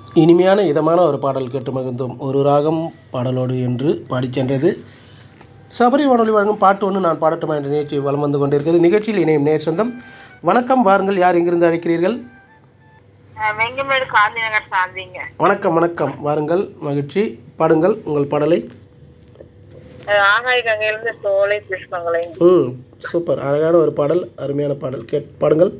இனிமையான இதமான ஒரு பாடல் கேட்டு மகிழ்ந்தோம் ஒரு ராகம் பாடலோடு என்று பாடிச் சென்றது சபரி வானொலி வழங்கும் பாட்டு ஒன்று நான் பாடட்டுமா என்ற நிகழ்ச்சி வலம் வந்து கொண்டிருக்கிறது நிகழ்ச்சியில் இணையும் நேர் சொந்தம் வணக்கம் வாருங்கள் யார் எங்கிருந்து அழைக்கிறீர்கள் வெங்கமேடு காந்தி நகர் சாந்திங்க வணக்கம் வணக்கம் வாருங்கள் மகிழ்ச்சி பாடுங்கள் உங்கள் பாடலை ஆகாய கங்கையிலிருந்து சோலை புஷ்பங்களை ம் சூப்பர் அழகான ஒரு பாடல் அருமையான பாடல் கேட் பாடுங்கள்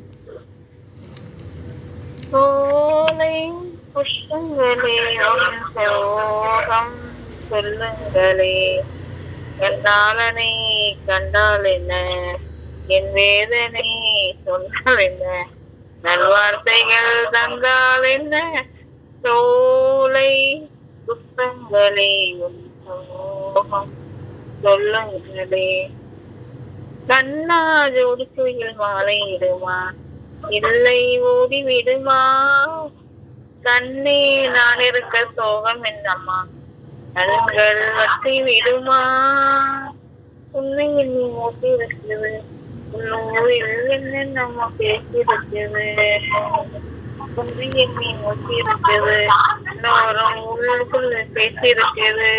சோலை புஷ்பங்களே உன் சோகம் சொல்லுங்களே கண்டாலனை கண்டால் என்ன என் வேதனை சொன்னால் என்ன நல்வார்த்தைகள் தந்தால் என்ன சோலை புஷ்பங்களே உன் சோகம் சொல்லுங்களே கண்ணா ஜோடி குயில் மாலை இடுமா இல்லை ஓடி விடுமா கண்ணே நான் இருக்க சோகம் என்னம்மா கண்கள் வற்றி விடுமா உன்னை எண்ணி மூட்டி இருக்குது உன்னோரில் என்ன நம்ம பேசி இருக்குது உன்னை எண்ணி மூட்டி இருக்குது இன்னொரும் உள்ளுக்குள்ள பேசி இருக்குது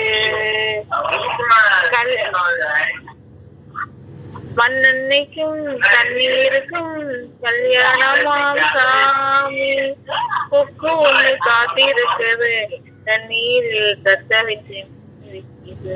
கல் மண்ணெண்ணைக்கும் தண்ணீருக்கும் கல்யாணமாம் சாமி கொக்கு ஒண்ணு காத்திருக்குது தண்ணீரில் தத்தளித்து இருக்குது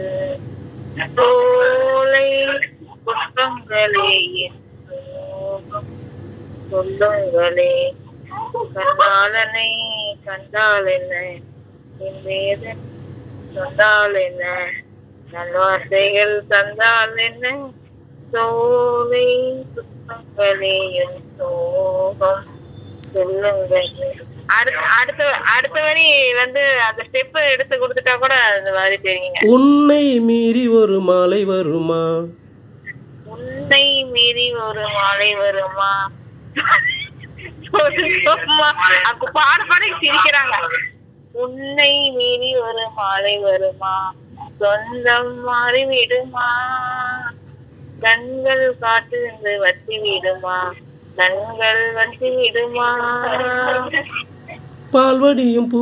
சோலை புஷ்பங்களே என் சோகம் சொல்லுங்களே கண்டாலனை கண்டால் என்ன என் வேதனை சொன்னால் என்ன நல்வார்த்தைகள் தந்தால் என்ன சோலை புஷ்பங்களே என் சோகம் சொல்லுங்கள் அடுத்த அடுத்த அடுத்த வரி வந்து அந்த ஸ்டெப் எடுத்து கொடுத்துட்டா கூட அந்த மாதிரி தெரியுங்க உன்னை மீறி ஒரு மாலை வருமா உன்னை மீறி ஒரு மாலை வருமா சொல்லுமா. அப்ப பாட பாட சிரிக்கிறாங்க உன்னை மீறி ஒரு மாலை வருமா சொந்தம் மாறி விடுமா கண்கள் காட்டு வத்தி விடுமா கண்கள் வத்தி விடுமா பால்வடியும் பூ